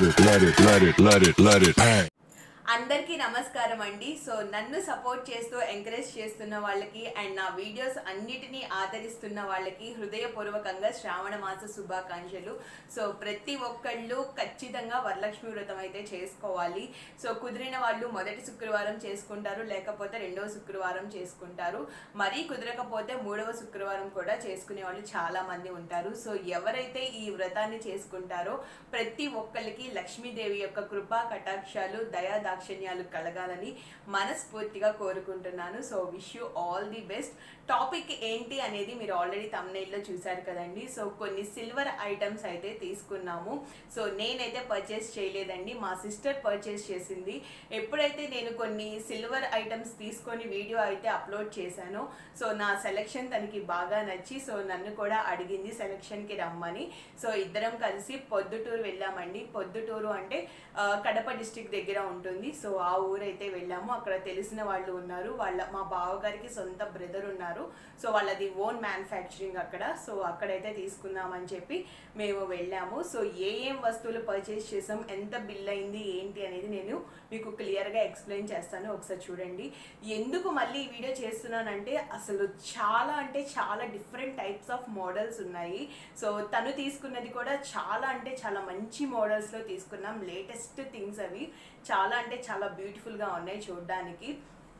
it, let it, let it, let it, let it bang. అందరికీ నమస్కారం అండి so నన్ను సపోర్ట్ చేస్తూ ఎంకరేజ్ చేస్తున్న వాళ్ళకి అండ్ నా వీడియోస్ అన్నిటినీ ఆదరిస్తున్న వాళ్ళకి హృదయపూర్వకంగా శ్రావణ మాస శుభాకాంక్షలు సో ప్రతి ఒక్కళ్ళు ఖచ్చితంగా వరలక్ష్మి వ్రతం అయితే చేసుకోవాలి సో కుదిరిన వాళ్ళు మొదటి శుక్రవారం చేసుకుంటారు లేకపోతే రెండవ శుక్రవారం చేసుకుంటారు మరీ కుదరకపోతే మూడవ శుక్రవారం కూడా చేసుకునే వాళ్ళు చాలా మంది ఉంటారు సో ఎవరైతే ఈ వ్రతాన్ని చేసుకుంటారో ప్రతి ఒక్కరికి లక్ష్మీదేవి యొక్క కృపా కటాక్షాలు దయా దాక్షిణ్యాలు కలగాలని మనస్ఫూర్తిగా కోరుకుంటున్నాను so wish you all the best topic ఏంటి అనేది మీరు ఆల్రెడీ తమ్నైల్లో చూశారు కదండి సో కొన్ని సిల్వర్ ఐటమ్స్ అయితే తీసుకున్నాము సో నేనైతే పర్చేస్ చేయలేదండి మా సిస్టర్ పర్చేస్ చేసింది ఎప్పుడైతే నేను కొన్ని సిల్వర్ ఐటమ్స్ తీసుకొని వీడియో అయితే అప్లోడ్ చేశానో సో నా సెలెక్షన్ తనకి బాగా నచ్చి సో నన్ను కూడా అడిగింది సెలెక్షన్కి రమ్మని సో ఇద్దరం కలిసి పొద్దుటూరు వెళ్ళామండి పొద్దుటూరు అంటే ఆ, కడప డిస్టిక్ దగ్గర ఉంటుంది సో ఆ ఊరైతే వెళ్ళాము అక్కడ తెలిసిన వాళ్ళు ఉన్నారు వాళ్ళ మా బావగారికి సొంత బ్రదర్ ఉన్నారు సో వాళ్ళది ఓన్ మ్యానుఫ్యాక్చరింగ్ అక్కడ సో అక్కడైతే తీసుకుందామని చెప్పి మేము వెళ్ళాము సో ఏ ఏం వస్తువులు పర్చేస్ చేసాం ఎంత బిల్ అయింది ఏంటి అనేది నేను మీకు క్లియర్గా ఎక్స్ప్లెయిన్ చేస్తాను ఒకసారి చూడండి ఎందుకు మళ్ళీ ఈ వీడియో చేస్తున్నానంటే అసలు చాలా అంటే చాలా డిఫరెంట్ టైప్స్ ఆఫ్ మోడల్స్ ఉన్నాయి సో తను తీసుకున్నది కూడా చాలా అంటే చాలా మంచి మోడల్స్లో తీసుకున్నాం లేటెస్ట్ థింగ్స్ అవి చాలా అంటే చాలా బ్యూటిఫుల్గా ఉన్నాయి చూడడానికి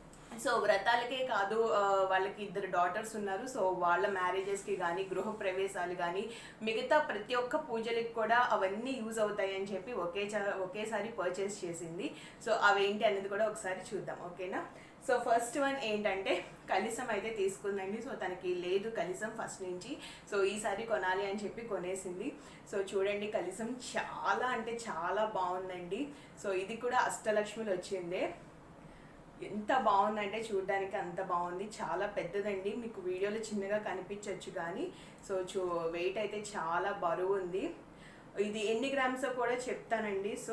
సో వ్రతాలకే కాదు ఆ, వాళ్ళకి ఇద్దరు డాటర్స్ ఉన్నారు సో వాళ్ళ మ్యారేజెస్కి కానీ గృహ ప్రవేశాలు కానీ మిగతా ప్రతి ఒక్క పూజలకి కూడా అవన్నీ యూజ్ అవుతాయి అని చెప్పి ఒకే ఒకేసారి పర్చేస్ చేసింది సో అవేంటి అనేది కూడా ఒకసారి చూద్దాం ఓకేనా సో ఫస్ట్ వన్ ఏంటంటే కలిసం అయితే తీసుకుందండి సో తనకి లేదు కలిసం ఫస్ట్ నుంచి సో ఈసారి కొనాలి అని చెప్పి కొనేసింది సో చూడండి కలిసం చాలా అంటే చాలా బాగుందండి సో ఇది కూడా అష్టలక్ష్మిలు వచ్చిందే ఎంత బాగుందంటే చూడడానికి అంత బాగుంది చాలా పెద్దదండి మీకు వీడియోలో చిన్నగా కనిపించవచ్చు కానీ సో చూ వెయిట్ అయితే చాలా బరువు ఉంది ఇది ఎన్ని గ్రామ్స్ కూడా చెప్తానండి so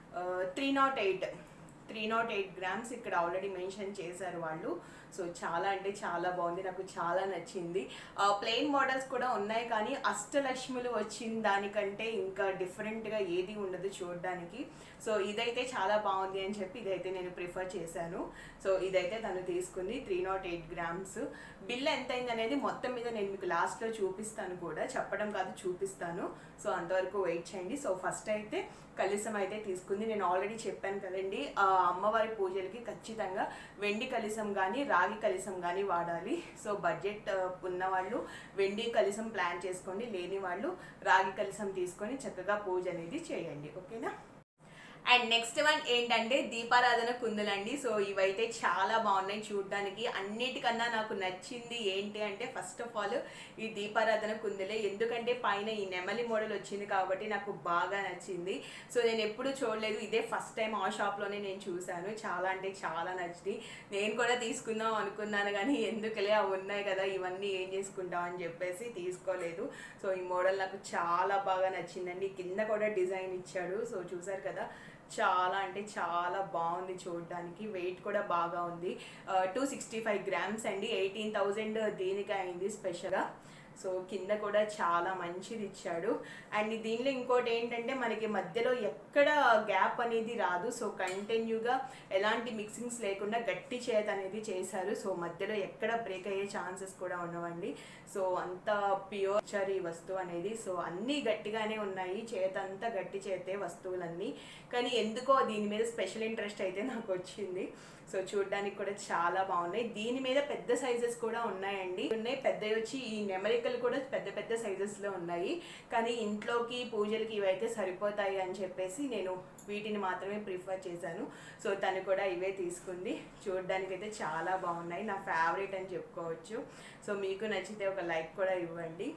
three nought eight three nought eight grams ఇక్కడ ఆల్రెడీ మెన్షన్ చేశారు వాళ్ళు సో చాలా అంటే చాలా బాగుంది నాకు చాలా నచ్చింది ప్లెయిన్ మోడల్స్ కూడా ఉన్నాయి కానీ అష్టలక్ష్ములు వచ్చిన దానికంటే ఇంకా డిఫరెంట్గా ఏది ఉండదు చూడడానికి సో ఇదైతే చాలా బాగుంది అని చెప్పి ఇదైతే నేను ప్రిఫర్ చేశాను సో ఇదైతే తను తీసుకుంది three nought eight grams bill ఎంత అయింది అనేది మొత్తం మీద నేను మీకు లాస్ట్లో చూపిస్తాను కూడా చెప్పడం కాదు చూపిస్తాను సో అంతవరకు వెయిట్ చేయండి సో ఫస్ట్ అయితే కలిసం అయితే తీసుకుంది నేను ఆల్రెడీ చెప్పాను కదండి ఆ అమ్మవారి పూజలకి ఖచ్చితంగా వెండి కలిసం కానీ రాగి కలిసం కానీ వాడాలి సో బడ్జెట్ ఉన్న వాళ్ళు వెండి కలిసం ప్లాన్ చేసుకోండి లేని వాళ్ళు రాగి కలిసం తీసుకొని చక్కగా పూజ అనేది చేయండి ఓకేనా అండ్ నెక్స్ట్ వన్ ఏంటంటే దీపారాధన కుందులండి సో ఇవైతే చాలా బాగున్నాయి చూడడానికి అన్నిటికన్నా నాకు నచ్చింది ఏంటి అంటే ఫస్ట్ ఆఫ్ ఆల్ ఈ దీపారాధన కుందులే ఎందుకంటే పైన ఈ నెమలి మోడల్ వచ్చింది కాబట్టి నాకు బాగా నచ్చింది సో నేను ఎప్పుడు చూడలేదు ఇదే ఫస్ట్ టైం ఆ షాప్లోనే నేను చూశాను చాలా అంటే చాలా నచ్చింది నేను కూడా తీసుకుందాం అనుకున్నాను కానీ ఎందుకులే అవి ఉన్నాయి కదా ఇవన్నీ ఏం చేసుకుంటాం అని చెప్పేసి తీసుకోలేదు సో ఈ మోడల్ నాకు చాలా బాగా నచ్చిందండి కింద కూడా డిజైన్ ఇచ్చాడు సో చూసారు కదా చాలా అంటే చాలా బాగుంది చూడడానికి వెయిట్ కూడా బాగా ఉంది టూ సిక్స్టీ ఫైవ్ గ్రామ్స్ అండి ఎయిటీన్ థౌజండ్ దీనికి అయింది స్పెషల్గా సో కింద కూడా చాలా మంచిది ఇచ్చాడు అండ్ దీనిలో ఇంకోటి ఏంటంటే మనకి మధ్యలో ఎక్కడ గ్యాప్ అనేది రాదు సో కంటిన్యూగా ఎలాంటి మిక్సింగ్స్ లేకుండా గట్టి చేత అనేది చేశారు సో మధ్యలో ఎక్కడ బ్రేక్ అయ్యే ఛాన్సెస్ కూడా ఉండవండి సో అంత ప్యూర్ ఇచ్చారు ఈ వస్తువు అనేది సో అన్నీ గట్టిగానే ఉన్నాయి చేత అంతా గట్టి చేతే వస్తువులన్నీ కానీ ఎందుకో దీని మీద స్పెషల్ ఇంట్రెస్ట్ అయితే నాకు వచ్చింది సో చూడడానికి కూడా చాలా బాగున్నాయి దీని మీద పెద్ద సైజెస్ కూడా ఉన్నాయండి ఉన్నాయి పెద్దవి వచ్చి ఈ నెమలికలు కూడా పెద్ద పెద్ద సైజెస్ లో ఉన్నాయి కానీ ఇంట్లోకి పూజలకి ఇవైతే సరిపోతాయి అని చెప్పేసి నేను వీటిని మాత్రమే ప్రిఫర్ చేశాను సో తను కూడా ఇవే తీసుకుంది చూడడానికి అయితే చాలా బాగున్నాయి నా ఫేవరెట్ అని చెప్పుకోవచ్చు సో మీకు నచ్చితే ఒక లైక్ కూడా ఇవ్వండి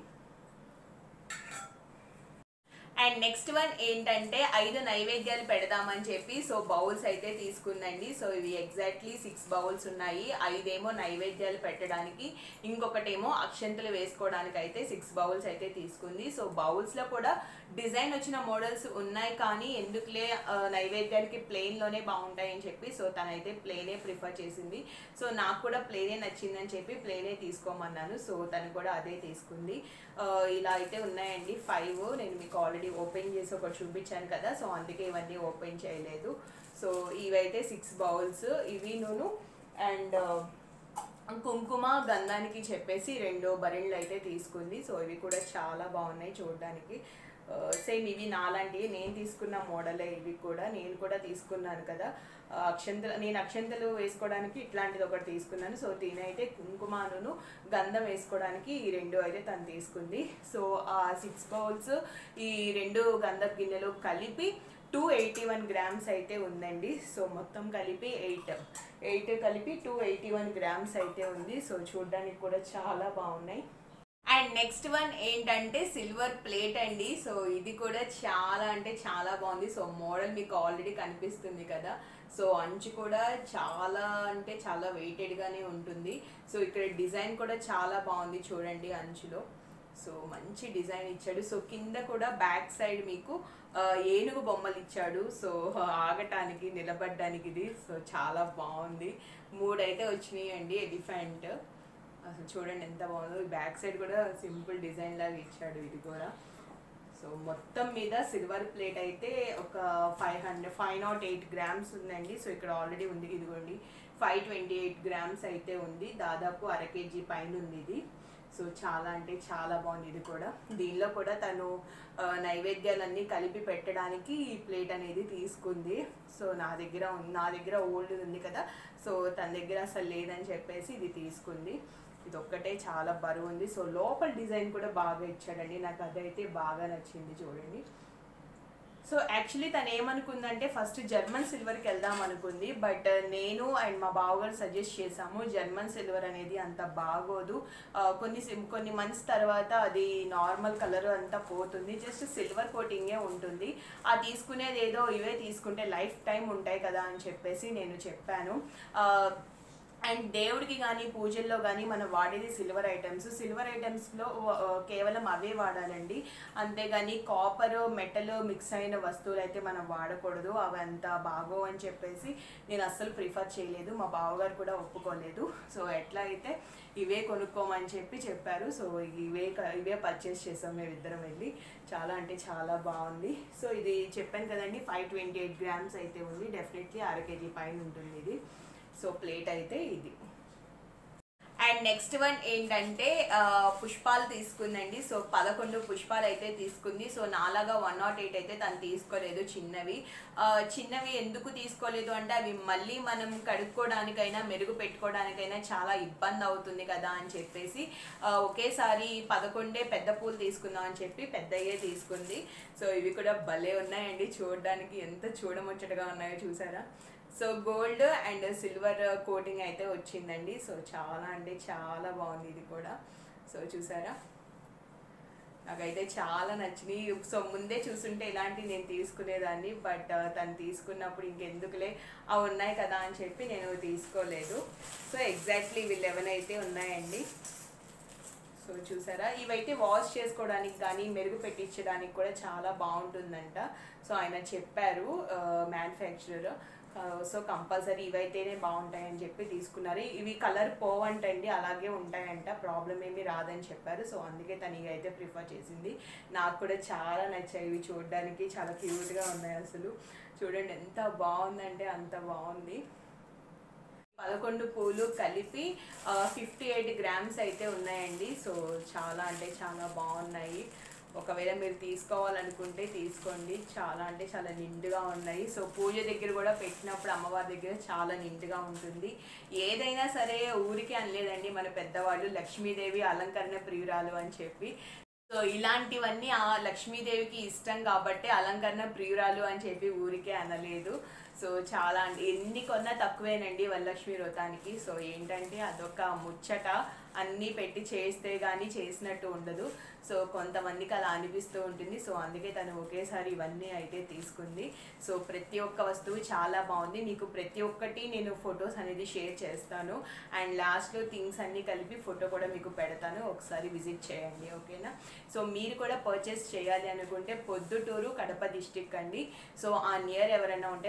అండ్ నెక్స్ట్ వన్ ఏంటంటే ఐదు నైవేద్యాలు పెడదామని చెప్పి సో బౌల్స్ అయితే తీసుకుందండి సో ఇవి ఎగ్జాక్ట్లీ సిక్స్ బౌల్స్ ఉన్నాయి ఐదేమో నైవేద్యాలు పెట్టడానికి ఇంకొకటేమో అక్షంతలు వేసుకోవడానికి అయితే సిక్స్ బౌల్స్ అయితే తీసుకుంది సో బౌల్స్లో కూడా డిజైన్ వచ్చిన మోడల్స్ ఉన్నాయి కానీ ఎందుకులే ఆ, నైవేద్యాలకి ప్లెయిన్లోనే బాగుంటాయి అని చెప్పి సో తనైతే ప్లెయినే ప్రిఫర్ చేసింది సో నాకు కూడా ప్లెయినే నచ్చిందని చెప్పి ప్లెయినే తీసుకోమన్నాను సో తను కూడా అదే తీసుకుంది ఆ, ఇలా అయితే ఉన్నాయండి ఫైవ్ నేను మీకు ఆల్రెడీ ఓపెన్ చేసి ఒకటి చూపించాను కదా సో అందుకే ఇవన్నీ ఓపెన్ చేయలేదు సో ఇవైతే సిక్స్ బౌల్స్ ఇవి నూను అండ్ కుంకుమ గంధానికి చెప్పేసి రెండు బరిళ్ళు అయితే తీసుకుంది సో ఇవి కూడా చాలా బాగున్నాయి చూడడానికి సేమ్ ఇవి నాలాంటివి నేను తీసుకున్న మోడలే ఇవి కూడా నేను కూడా తీసుకున్నాను కదా ఆ, అక్షంతలు నేను అక్షంతలు వేసుకోవడానికి ఇట్లాంటిది ఒకటి తీసుకున్నాను సో తినైతే కుంకుమాను గంధం వేసుకోవడానికి ఈ రెండు అయితే తను తీసుకుంది సో ఆ సిక్స్ బౌల్స్ ఈ రెండు గంధపు గిన్నెలు కలిపి టూ ఎయిటీ వన్ గ్రామ్స్ అయితే ఉందండి సో మొత్తం కలిపి ఎయిట్ ఎయిట్ కలిపి టూ ఎయిటీ వన్ గ్రామ్స్ అయితే ఉంది సో చూడడానికి కూడా చాలా బాగున్నాయి అండ్ నెక్స్ట్ వన్ ఏంటంటే సిల్వర్ ప్లేట్ అండి సో ఇది కూడా చాలా అంటే చాలా బాగుంది సో మోడల్ మీకు ఆల్రెడీ కనిపిస్తుంది కదా సో అంచు కూడా చాలా అంటే చాలా వెయిటెడ్గానే ఉంటుంది సో ఇక్కడ డిజైన్ కూడా చాలా బాగుంది చూడండి అంచులో సో మంచి డిజైన్ ఇచ్చాడు సో కింద కూడా బ్యాక్ సైడ్ మీకు ఆ, ఏనుగు బొమ్మలు ఇచ్చాడు సో ఆగటానికి నిలబడడానికి ఇది సో చాలా బాగుంది మూడైతే వచ్చినాయి అండి ఎలిఫెంట్ అసలు చూడండి ఎంత బాగుందో ఈ బ్యాక్ సైడ్ కూడా సింపుల్ డిజైన్ లాగా ఇచ్చాడు ఇది కూడా సో మొత్తం మీద సిల్వర్ ప్లేట్ అయితే ఒక five hundred five nought eight grams ఉందండి సో ఇక్కడ ఆల్రెడీ ఉంది ఇదిగోండి ఫైవ్ ట్వంటీ ఎయిట్ గ్రామ్స్ అయితే ఉంది దాదాపు అర కేజీ పైన ఉంది ఇది సో చాలా అంటే చాలా బాగుంది ఇది కూడా దీనిలో కూడా తను ఆ, నైవేద్యాలన్నీ కలిపి పెట్టడానికి ఈ ప్లేట్ అనేది తీసుకుంది సో నా దగ్గర ఉంది నా దగ్గర ఓల్డ్ ఉంది కదా సో తన దగ్గర అసలు లేదని చెప్పేసి ఇది తీసుకుంది ఇది ఒక్కటే చాలా బరువు ఉంది సో లోపల డిజైన్ కూడా బాగా ఇచ్చాడండి నాకు అదైతే బాగా నచ్చింది చూడండి సో యాక్చువల్లీ తను ఏమనుకుందంటే ఫస్ట్ జర్మన్ సిల్వర్కి వెళ్దాం అనుకుంది బట్ నేను అండ్ మా బావగారు సజెస్ట్ చేసాము జర్మన్ సిల్వర్ అనేది అంత బాగోదు ఆ, కొన్ని sim- కొన్ని మంత్స్ తర్వాత అది నార్మల్ కలర్ అంతా పోతుంది జస్ట్ సిల్వర్ కోటింగే ఉంటుంది ఆ తీసుకునేది ఏదో ఇవే తీసుకుంటే లైఫ్ టైం ఉంటాయి కదా అని చెప్పేసి నేను చెప్పాను ఆ, అండ్ దేవుడికి కానీ పూజల్లో కానీ మనం వాడేది సిల్వర్ ఐటమ్స్ సిల్వర్ ఐటమ్స్లో కేవలం అవే వాడాలండి అంతేగాని కాపర్ మెటల్ మిక్స్ అయిన వస్తువులు అయితే మనం వాడకూడదు అవి అంత బాగో అని చెప్పేసి నేను అస్సలు ప్రిఫర్ చేయలేదు మా బావగారు కూడా ఒప్పుకోలేదు సో ఎట్లా అయితే ఇవే కొనుక్కోమని చెప్పి చెప్పారు సో ఇవే క- ఇవే పర్చేస్ చేసాం మేమిద్దరం వెళ్ళి చాలా అంటే చాలా బాగుంది సో ఇది చెప్పాను కదండి ఫైవ్ ట్వంటీ ఎయిట్ గ్రామ్స్ అయితే ఉంది డెఫినెట్లీ అర కేజీ పైన ఉంటుంది ఇది సో ప్లేట్ అయితే ఇది అండ్ నెక్స్ట్ వన్ ఏంటంటే ఆ, పుష్పాలు తీసుకుందండి సో పదకొండు పుష్పాలు అయితే తీసుకుంది సో నాలాగా వన్ నాట్ ఎయిట్ అయితే తను తీసుకోలేదు చిన్నవి ఆ, చిన్నవి ఎందుకు తీసుకోలేదు అంటే అవి మళ్ళీ మనం కడుక్కోవడానికైనా మెరుగు పెట్టుకోవడానికైనా చాలా ఇబ్బంది అవుతుంది కదా అని చెప్పేసి ఆ, ఒకేసారి పదకొండే పెద్ద పూలు తీసుకుందాం అని చెప్పి పెద్దయ్యే తీసుకుంది సో ఇవి కూడా భలే ఉన్నాయండి చూడడానికి ఎంత చూడముచ్చటగా ఉన్నాయో చూసారా so gold and silver coating అయితే వచ్చిందండి సో చాలా అంటే చాలా బాగుంది ఇది కూడా సో చూసారా నాకైతే చాలా నచ్చినాయి సో ముందే చూసుంటే ఇలాంటివి నేను తీసుకునేదాన్ని బట్ తను తీసుకున్నప్పుడు ఇంకెందుకులే అవి ఉన్నాయి కదా అని చెప్పి నేను తీసుకోలేదు సో ఎగ్జాక్ట్లీ ఇవి లెవెన్ అయితే ఉన్నాయండి సో చూసారా ఇవైతే వాష్ చేసుకోవడానికి కానీ మెరుగు పెట్టించడానికి కూడా చాలా బాగుంటుందంట సో ఆయన చెప్పారు మ్యానుఫ్యాక్చరర్ సో కంపల్సరీ ఇవైతేనే బాగుంటాయని చెప్పి తీసుకున్నారు ఇవి కలర్ పోవంటండి అలాగే ఉంటాయంట ప్రాబ్లం ఏమీ రాదని చెప్పారు సో అందుకే తను ఇవి అయితే ప్రిఫర్ చేసింది నాకు కూడా చాలా నచ్చాయి ఇవి చూడడానికి చాలా క్యూట్గా ఉన్నాయి అసలు చూడండి ఎంత బాగుందంటే అంత బాగుంది పదకొండు పూలు కలిపి ఫిఫ్టీ ఎయిట్ గ్రామ్స్ అయితే ఉన్నాయండి సో చాలా అంటే చాలా బాగున్నాయి ఒకవేళ మీరు తీసుకోవాలనుకుంటే తీసుకోండి చాలా అంటే చాలా నిండుగా ఉన్నాయి సో పూజ దగ్గర కూడా పెట్టినప్పుడు అమ్మవారి దగ్గర చాలా నిండుగా ఉంటుంది ఏదైనా సరే ఊరికే అనలేదండి మన పెద్దవాళ్ళు లక్ష్మీదేవి అలంకరణ ప్రియురాలు అని చెప్పి సో ఇలాంటివన్నీ ఆ లక్ష్మీదేవికి ఇష్టం కాబట్టి అలంకరణ ప్రియురాలు అని చెప్పి ఊరికే అనలేదు సో చాలా అండి ఎన్ని కొన్నా తక్కువేనండి వరలక్ష్మి వ్రతానికి సో ఏంటంటే అదొక ముచ్చట అన్నీ పెట్టి చేస్తే కానీ చేసినట్టు ఉండదు సో కొంతమందికి అలా అనిపిస్తూ ఉంటుంది సో అందుకే తను ఒకేసారి ఇవన్నీ అయితే తీసుకుంది సో ప్రతి ఒక్క వస్తువు చాలా బాగుంది మీకు ప్రతి ఒక్కటి నేను ఫొటోస్ అనేది షేర్ చేస్తాను అండ్ లాస్ట్లో థింగ్స్ అన్నీ కలిపి ఫోటో కూడా మీకు పెడతాను ఒకసారి విజిట్ చేయండి ఓకేనా సో మీరు కూడా పర్చేస్ చేయాలి అనుకుంటే పొద్దుటూరు కడప డిస్టిక్ అండి సో ఆ నియర్ ఎవరైనా ఉంటే ప్లాన్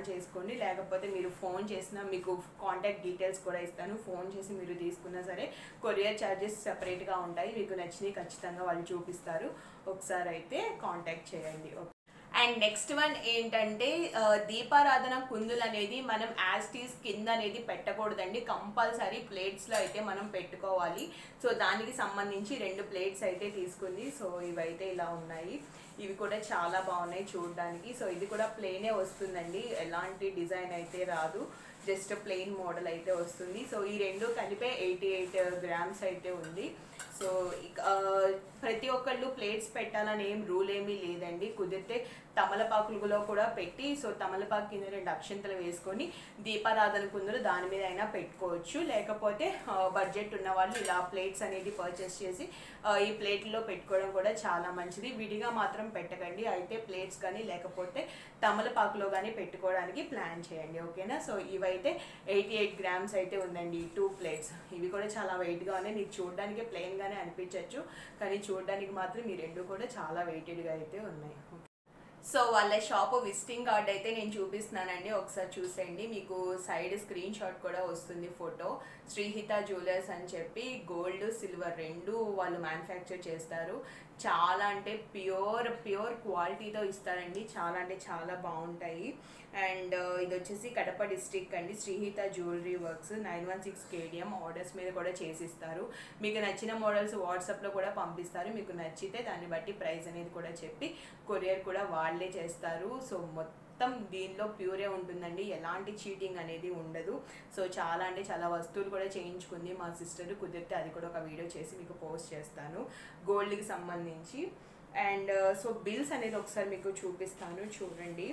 చేసుకోండి లేకపోతే మీరు ఫోన్ చేసినా మీకు కాంటాక్ట్ డీటెయిల్స్ కూడా ఇస్తాను ఫోన్ చేసి మీరు తీసుకున్నా సరే కొరియర్ ఛార్జెస్ సెపరేట్గా ఉంటాయి మీకు నచ్చినవి ఖచ్చితంగా వాళ్ళు చూపిస్తారు ఒకసారి అయితే కాంటాక్ట్ చేయండి అండ్ నెక్స్ట్ వన్ ఏంటంటే ఆ, దీపారాధన కుందులు అనేది మనం యాస్టీస్ కింద అనేది పెట్టకూడదండి కంపల్సరీ ప్లేట్స్లో అయితే మనం పెట్టుకోవాలి సో దానికి సంబంధించి రెండు ప్లేట్స్ అయితే తీసుకుంది సో ఇవైతే ఇలా ఉన్నాయి ఇవి కూడా చాలా బాగున్నాయి చూడడానికి సో ఇది కూడా ప్లేనే వస్తుందండి ఎలాంటి డిజైన్ అయితే రాదు జస్ట్ ప్లెయిన్ మోడల్ అయితే వస్తుంది సో ఈ రెండు కలిపే ఎయిటీ ఎయిట్ గ్రామ్స్ అయితే ఉంది సో ఇక, ఆ, ప్రతి ఒక్కళ్ళు ప్లేట్స్ పెట్టాలని ఏం రూల్ ఏమీ లేదండి కుదిరితే తమలపాకులలో కూడా పెట్టి సో తమలపాకు కింద రెండు అక్షంతలు వేసుకొని దీపారాధన కుందరు దాని మీద అయినా పెట్టుకోవచ్చు లేకపోతే బడ్జెట్ ఉన్న వాళ్ళు ఇలా ప్లేట్స్ అనేది పర్చేస్ చేసి ఆ, ఈ ప్లేట్లో పెట్టుకోవడం కూడా చాలా మంచిది విడిగా మాత్రం పెట్టకండి అయితే ప్లేట్స్ కానీ లేకపోతే తమలపాకులో కానీ పెట్టుకోవడానికి ప్లాన్ చేయండి ఓకేనా సో ఇవైతే ఎయిటీ ఎయిట్ గ్రామ్స్ అయితే ఉందండి ఈ టూ ప్లేట్స్ ఇవి కూడా చాలా వెయిట్గా ఉన్నాయి నీకు చూడడానికి ప్లెయిన్గానే అనిపించవచ్చు కానీ చూడడానికి మాత్రం ఈ రెండు కూడా చాలా వెయిటెడ్గా అయితే ఉన్నాయి సో వాళ్ళ షాప్ విజిటింగ్ కార్డ్ అయితే నేను చూపిస్తున్నానండి ఒకసారి చూసేయండి మీకు సైడ్ స్క్రీన్ షాట్ కూడా వస్తుంది ఫోటో శ్రీహిత జ్యువెలర్స్ అని చెప్పి గోల్డ్ సిల్వర్ రెండు వాళ్ళు మ్యానుఫ్యాక్చర్ చేస్తారు చాలా అంటే ప్యూర్ ప్యూర్ క్వాలిటీతో ఇస్తారండి చాలా అంటే చాలా బాగుంటాయి అండ్ ఇది వచ్చేసి కడప డిస్ట్రిక్ట్ అండి Srihita jewellery works nine one six KDM orders మీద కూడా చేసిస్తారు మీకు నచ్చిన మోడల్స్ వాట్సాప్లో కూడా పంపిస్తారు మీకు నచ్చితే దాన్ని బట్టి ప్రైస్ అనేది కూడా చెప్పి కొరియర్ కూడా వాళ్ళే చేస్తారు సో మొత్తం దీనిలో ప్యూరే ఉంటుందండి ఎలాంటి చీటింగ్ అనేది ఉండదు సో చాలా అంటే చాలా వస్తువులు కూడా చేయించుకుంది మా సిస్టర్ కుదిరితే అది కూడా ఒక వీడియో చేసి మీకు పోస్ట్ చేస్తాను గోల్డ్కి సంబంధించి అండ్ సో బిల్స్ అనేది ఒకసారి మీకు చూపిస్తాను చూడండి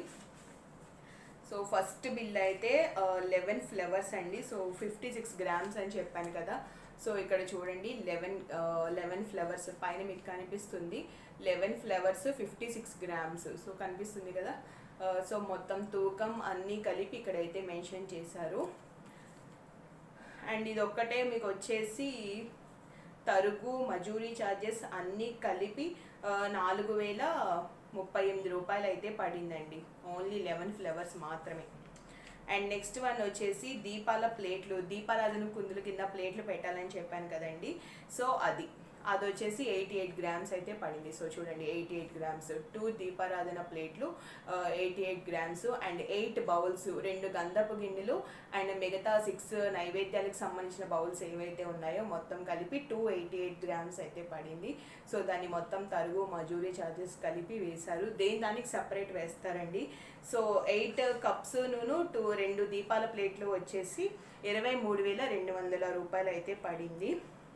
సో ఫస్ట్ బిల్ అయితే లెవెన్ ఫ్లవర్స్ అండి సో ఫిఫ్టీ సిక్స్ గ్రామ్స్ అని చెప్పాను కదా సో ఇక్కడ చూడండి లెవెన్ లెవెన్ ఫ్లవర్స్ పైన మీకు కనిపిస్తుంది eleven flowers fifty six grams so కనిపిస్తుంది కదా ఆ, సో మొత్తం తూకం అన్నీ కలిపి ఇక్కడైతే మెన్షన్ చేశారు అండ్ ఇది ఒక్కటే మీకు వచ్చేసి తరుగు మజూరీ ఛార్జెస్ అన్నీ కలిపి ఆ, నాలుగు వేల ముప్పై ఎనిమిది రూపాయలు అయితే పడిందండి ఓన్లీ లెవెన్ ఫ్లవర్స్ మాత్రమే అండ్ నెక్స్ట్ వన్ వచ్చేసి దీపాల ప్లేట్లు దీపారాధన కుందుల కింద ప్లేట్లు పెట్టాలని చెప్పాను కదండి సో అది అది వచ్చేసి ఎయిటీ ఎయిట్ గ్రామ్స్ అయితే పడింది సో చూడండి ఎయిటీ ఎయిట్ గ్రామ్స్ టూ దీపారాధన ప్లేట్లు eighty eight grams and eight bowls రెండు గంధపు గిన్నెలు అండ్ మిగతా సిక్స్ నైవేద్యాలకు సంబంధించిన బౌల్స్ ఏవైతే ఉన్నాయో మొత్తం కలిపి టూ ఎయిటీ ఎయిట్ గ్రామ్స్ అయితే పడింది సో దాన్ని మొత్తం తరుగు మజూరీ ఛార్జెస్ కలిపి వేశారు దేని దానికి సపరేట్ వేస్తారండి సో ఎయిట్ కప్స్ నూను టూ రెండు దీపాల ప్లేట్లు వచ్చేసి ఇరవై మూడు వేల రెండు వందల రూపాయలు అయితే పడింది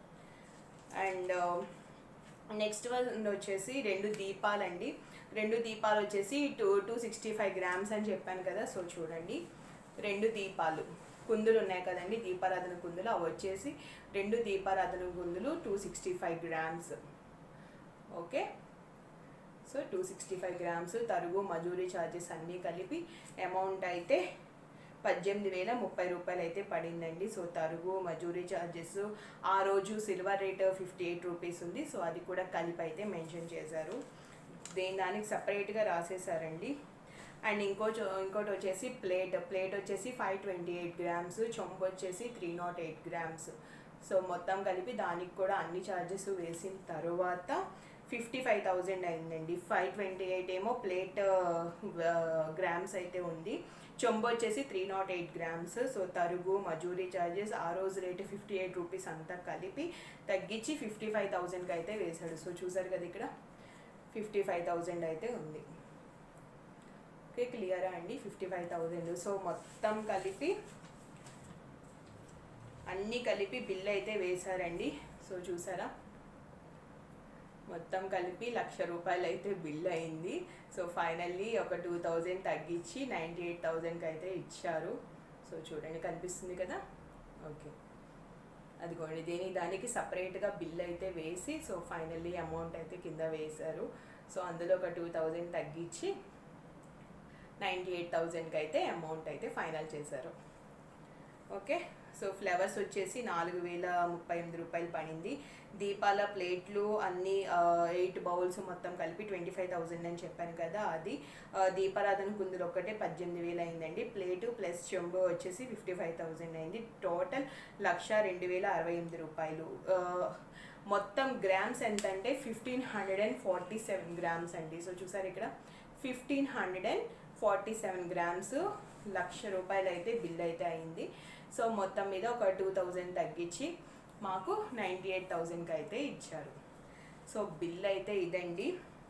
అండ్ నెక్స్ట్ వన్ వచ్చేసి రెండు దీపాలండి రెండు దీపాలు వచ్చేసి two two sixty five grams అని చెప్పాను కదా సో చూడండి రెండు దీపాలు కుందులు ఉన్నాయి కదండి దీపారాధన కుందులు అవి వచ్చేసి రెండు దీపారాధన కుందులు two sixty five grams okay so two sixty five grams తరుగు మజూరీ ఛార్జెస్ అన్నీ కలిపి అమౌంట్ అయితే పద్దెనిమిది వేల ముప్పై రూపాయలు అయితే పడిందండి సో తరుగు మజూరీ ఛార్జెస్ ఆ రోజు silver rate fifty eight rupees ఉంది సో అది కూడా కలిపి అయితే మెన్షన్ చేశారు దేని దానికి సపరేట్గా రాసేసారండి అండ్ ఇంకో చో- ఇంకోటి వచ్చేసి ప్లేట్ ప్లేట్ వచ్చేసి ఫైవ్ ట్వంటీ ఎయిట్ గ్రామ్స్ చొంపు వచ్చేసి three nought eight grams so మొత్తం కలిపి దానికి కూడా అన్ని ఛార్జెస్ వేసిన తర్వాత ఫిఫ్టీ ఫైవ్ థౌజండ్ అయిందండి ఫైవ్ ట్వంటీ ఎయిట్ ఏమో ప్లేట్ గ్రామ్స్ అయితే ఉంది చొంబు వచ్చేసి three nought eight grams so తరుగు మజూరీ ఛార్జెస్ ఆ రోజు రేటు ఫిఫ్టీ ఎయిట్ రూపీస్ అంతా కలిపి తగ్గించి ఫిఫ్టీ ఫైవ్ థౌజండ్కి అయితే వేశాడు సో చూసారు కదా ఇక్కడ ఫిఫ్టీ ఫైవ్ థౌజండ్ అయితే ఉంది ఓకే క్లియరా అండి ఫిఫ్టీ ఫైవ్ థౌజండ్ సో మొత్తం కలిపి అన్నీ కలిపి బిల్ అయితే వేశారండి సో చూసారా మొత్తం కలిపి లక్ష రూపాయలు అయితే బిల్ అయింది సో ఫైనల్లీ ఒక టూ థౌజండ్ తగ్గించి నైంటీ ఎయిట్ థౌజండ్కి అయితే ఇచ్చారు సో చూడండి కనిపిస్తుంది కదా ఓకే అదిగోండి దేని దానికి సపరేట్గా బిల్ అయితే వేసి సో ఫైనల్లీ అమౌంట్ అయితే కింద వేశారు సో అందులో ఒక టూ థౌజండ్ తగ్గించి నైంటీ ఎయిట్ థౌజండ్కి అయితే అమౌంట్ అయితే ఫైనల్ చేశారు ఓకే సో ఫ్లవర్స్ వచ్చేసి నాలుగు వేల ముప్పై ఎనిమిది రూపాయలు పడింది దీపాల ప్లేట్లు అన్ని ఎయిట్ బౌల్స్ మొత్తం కలిపి ట్వంటీ ఫైవ్ థౌజండ్ అని చెప్పాను కదా అది ఆ, దీపారాధన కుందులు ఒక్కటే పద్దెనిమిది వేలు అయిందండి ప్లేటు ప్లస్ చెంబు వచ్చేసి ఫిఫ్టీ ఫైవ్ థౌజండ్ అయింది టోటల్ లక్ష రెండు వేల అరవై ఎనిమిది రూపాయలు ఆ, మొత్తం గ్రామ్స్ ఎంత అంటే fifteen hundred and forty seven grams అండి సో చూసారు ఇక్కడ fifteen hundred and forty seven grams lakh రూపాయలు అయితే బిల్ అయితే అయింది సో మొత్తం మీద ఒక టూ థౌజండ్ తగ్గించి మాకు నైంటీ ఎయిట్ థౌజండ్కి అయితే ఇచ్చారు సో బిల్ అయితే ఇదండి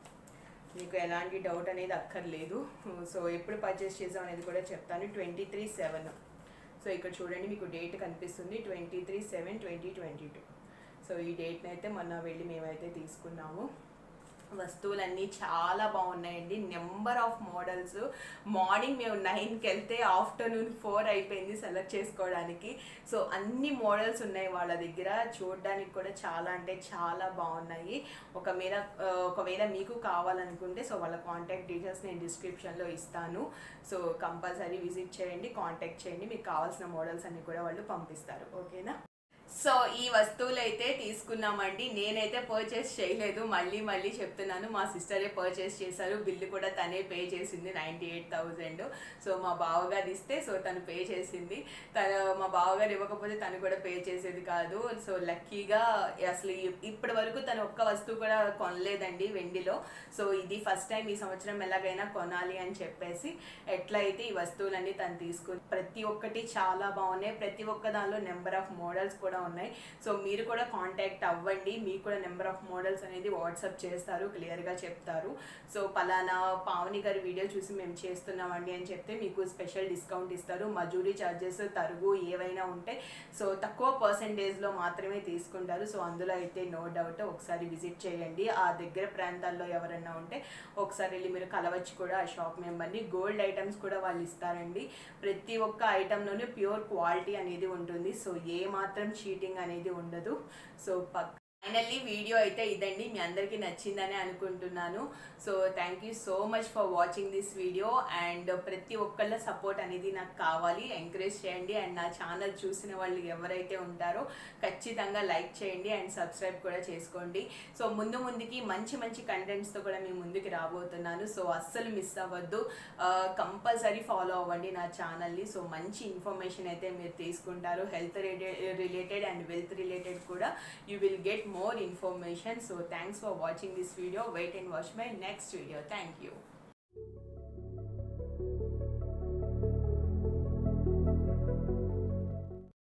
మీకు ఎలాంటి డౌట్ అనేది అక్కర్లేదు సో ఎప్పుడు పర్చేస్ చేసాం అనేది కూడా చెప్తాను ట్వంటీ త్రీ సెవెన్ సో ఇక్కడ చూడండి మీకు డేట్ కనిపిస్తుంది twenty three seven twenty twenty two so ఈ డేట్ని అయితే మొన్న వెళ్ళి మేమైతే తీసుకున్నాము వస్తువులన్నీ చాలా బాగున్నాయండి నెంబర్ ఆఫ్ మోడల్స్ మార్నింగ్ మేము నైన్కి వెళ్తే ఆఫ్టర్నూన్ ఫోర్ అయిపోయింది సెలెక్ట్ చేసుకోవడానికి సో అన్ని మోడల్స్ ఉన్నాయి వాళ్ళ దగ్గర చూడడానికి కూడా చాలా అంటే చాలా బాగున్నాయి ఒక మీద ఆ, ఒకవేళ మీకు కావాలనుకుంటే సో వాళ్ళ కాంటాక్ట్ డీటెయిల్స్ నేను డిస్క్రిప్షన్లో ఇస్తాను సో కంపల్సరీ విజిట్ చేయండి కాంటాక్ట్ చేయండి మీకు కావాల్సిన మోడల్స్ అన్ని కూడా వాళ్ళు పంపిస్తారు ఓకేనా సో ఈ వస్తువులు అయితే తీసుకున్నామండి నేనైతే పర్చేస్ చేయలేదు మళ్ళీ మళ్ళీ చెప్తున్నాను మా సిస్టరే పర్చేస్ చేశారు బిల్లు కూడా తనే పే చేసింది నైంటీ ఎయిట్ థౌజండ్ సో మా బావగారు ఇస్తే సో తను పే చేసింది తను మా బావగారు ఇవ్వకపోతే తను కూడా పే చేసేది కాదు సో లక్కీగా అసలు ఇ- ఇప్పటి వరకు తను ఒక్క వస్తువు కూడా కొనలేదండి వెండిలో సో ఇది ఫస్ట్ టైం ఈ సంవత్సరం ఎలాగైనా కొనాలి అని చెప్పేసి ఎట్లయితే ఈ వస్తువులన్నీ తను తీసుకుని ప్రతి ఒక్కటి చాలా బాగున్నాయి ప్రతి ఒక్క దానిలో నెంబర్ ఆఫ్ మోడల్స్ కూడా ఉన్నాయి సో మీరు కూడా కాంటాక్ట్ అవ్వండి మీకు కూడా నెంబర్ ఆఫ్ మోడల్స్ అనేది వాట్సాప్ చేస్తారు క్లియర్గా చెప్తారు సో పలానా పావని గారి వీడియో చూసి మేము చేస్తున్నామండి అని చెప్తే మీకు స్పెషల్ డిస్కౌంట్ ఇస్తారు మజూరీ ఛార్జెస్ తరుగు ఏవైనా ఉంటే సో తక్కువ పర్సంటేజ్లో మాత్రమే తీసుకుంటారు సో అందులో అయితే నో డౌట్ ఒకసారి విజిట్ చేయండి ఆ దగ్గర ప్రాంతాల్లో ఎవరైనా ఉంటే ఒకసారి వెళ్ళి మీరు కలవచ్చు కూడా ఆ షాప్ మెంబర్ని గోల్డ్ ఐటమ్స్ కూడా వాళ్ళు ఇస్తారండి ప్రతి ఒక్క ఐటెంలోనే ప్యూర్ క్వాలిటీ అనేది ఉంటుంది సో ఏ మాత్రం చీటింగ్ అనేది ఉండదు సో పక్ ఫైనల్లీ వీడియో అయితే ఇదండి మీ అందరికీ నచ్చిందని అనుకుంటున్నాను so thank you so much for watching this video and ప్రతి ఒక్కళ్ళ సపోర్ట్ అనేది నాకు కావాలి ఎంకరేజ్ చేయండి అండ్ నా ఛానల్ చూసిన వాళ్ళు ఎవరైతే ఉంటారో ఖచ్చితంగా లైక్ చేయండి అండ్ సబ్స్క్రైబ్ కూడా చేసుకోండి సో ముందు ముందుకి మంచి మంచి కంటెంట్స్తో కూడా మీ ముందుకి రాబోతున్నాను సో అస్సలు మిస్ అవ్వద్దు కంపల్సరీ ఫాలో అవ్వండి నా ఛానల్ని సో మంచి ఇన్ఫర్మేషన్ అయితే మీరు తీసుకుంటారు health related and wealth related కూడా you will get more information so thanks for watching this video wait and watch my next video thank you